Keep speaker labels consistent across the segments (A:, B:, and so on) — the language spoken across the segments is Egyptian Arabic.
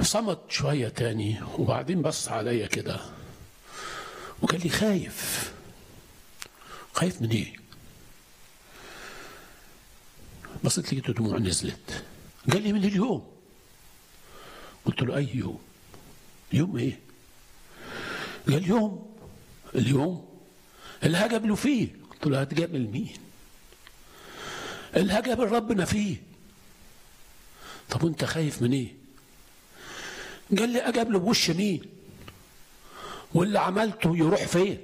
A: صمت شوية تاني وبعدين بص عليا كده وقال لي خايف خايف من ايه بصيت لقيت دموع نزلت قال لي من اليوم قلت له اي يوم يوم ايه قال يوم اليوم اللي هقابله فيه قلت له هتقابل مين اللي هقابل ربنا فيه طب وانت خايف من ايه قال لي اقابله بوش مين واللي عملته يروح فين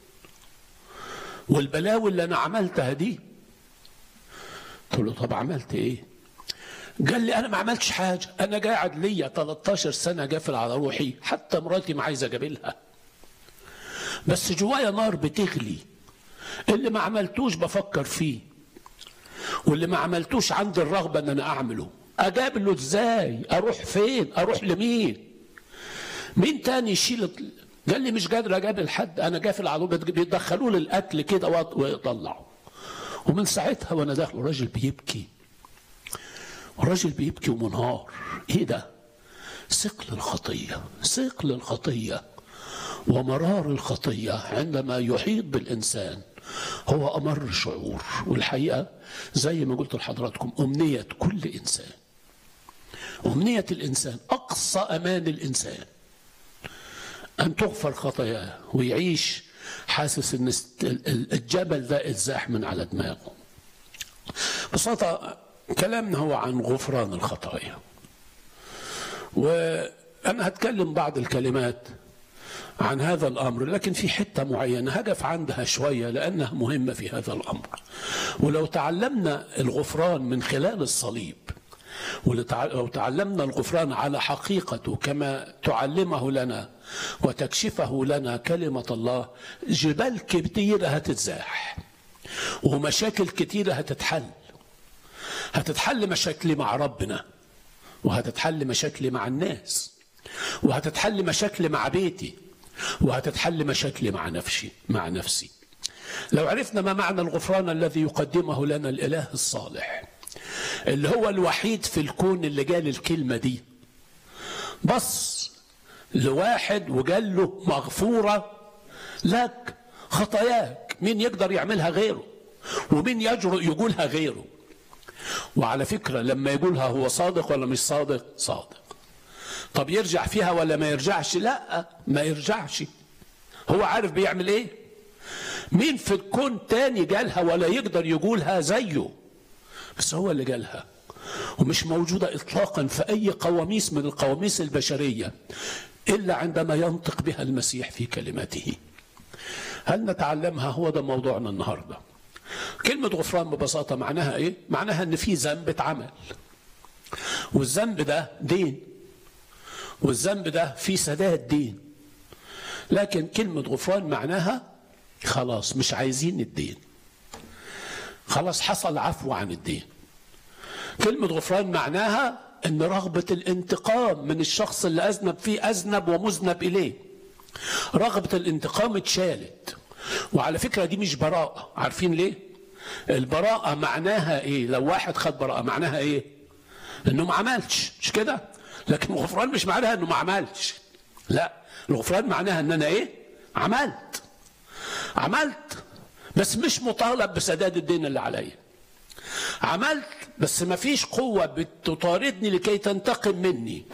A: والبلاوي اللي انا عملتها دي قلت له طب عملت ايه قال لي انا ما عملتش حاجه انا قاعد ليا 13 سنه قافل على روحي حتى مراتي ما عايزه اقابلها بس جوايا نار بتغلي اللي ما عملتوش بفكر فيه واللي ما عملتوش عندي الرغبه ان انا اعمله اقابله ازاي اروح فين اروح لمين مين تاني يشيل قال لي مش قادر اقابل حد انا قافل على بيدخلوا لي الاكل كده ويطلعوا ومن ساعتها وانا داخل الراجل بيبكي والراجل بيبكي ومنهار ايه ده ثقل الخطيه ثقل الخطيه ومرار الخطيه عندما يحيط بالانسان هو امر شعور والحقيقه زي ما قلت لحضراتكم امنيه كل انسان امنيه الانسان اقصى امان الانسان ان تغفر خطاياه ويعيش حاسس ان الجبل ده اتزاح من على دماغه ببساطه كلامنا هو عن غفران الخطايا وانا هتكلم بعض الكلمات عن هذا الامر لكن في حته معينه هقف عندها شويه لانها مهمه في هذا الامر ولو تعلمنا الغفران من خلال الصليب ولو تعلمنا الغفران على حقيقته كما تعلمه لنا وتكشفه لنا كلمه الله جبال كتيره هتتزاح ومشاكل كتيره هتتحل هتتحل مشاكلي مع ربنا وهتتحل مشاكلي مع الناس وهتتحل مشاكلي مع بيتي وهتتحل مشاكلي مع نفسي مع نفسي لو عرفنا ما معنى الغفران الذي يقدمه لنا الاله الصالح اللي هو الوحيد في الكون اللي قال الكلمه دي بص لواحد وقال له مغفوره لك خطاياك مين يقدر يعملها غيره ومين يجرؤ يقولها غيره وعلى فكره لما يقولها هو صادق ولا مش صادق صادق طب يرجع فيها ولا ما يرجعش لا ما يرجعش هو عارف بيعمل ايه مين في الكون تاني قالها ولا يقدر يقولها زيه بس هو اللي قالها ومش موجودة إطلاقا في أي قواميس من القواميس البشرية إلا عندما ينطق بها المسيح في كلماته هل نتعلمها هو ده موضوعنا النهاردة كلمة غفران ببساطة معناها إيه؟ معناها إن في ذنب اتعمل والذنب ده دين والذنب ده في سداد دين لكن كلمة غفران معناها خلاص مش عايزين الدين خلاص حصل عفو عن الدين كلمة غفران معناها ان رغبة الانتقام من الشخص اللي اذنب فيه اذنب ومذنب اليه رغبة الانتقام اتشالت وعلى فكرة دي مش براءة عارفين ليه البراءة معناها ايه لو واحد خد براءة معناها ايه انه ما عملش مش كده لكن الغفران مش معناها انه ما عملش لا الغفران معناها ان انا ايه عملت عملت بس مش مطالب بسداد الدين اللي عليا عملت بس ما فيش قوة بتطاردني لكي تنتقم مني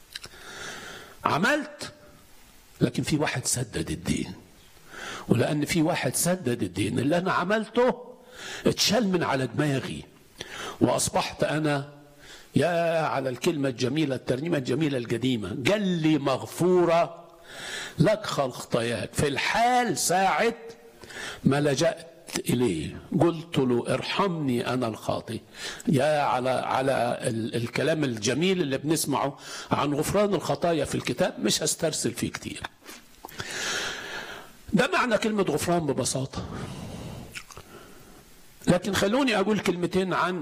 A: عملت لكن في واحد سدد الدين ولأن في واحد سدد الدين اللي أنا عملته اتشال من على دماغي وأصبحت أنا يا على الكلمة الجميلة الترنيمة الجميلة القديمة قال لي مغفورة لك خطاياك في الحال ساعة ما لجأت إليه قلت له ارحمني أنا الخاطئ يا على على الكلام الجميل اللي بنسمعه عن غفران الخطايا في الكتاب مش هسترسل فيه كتير ده معنى كلمة غفران ببساطة لكن خلوني أقول كلمتين عن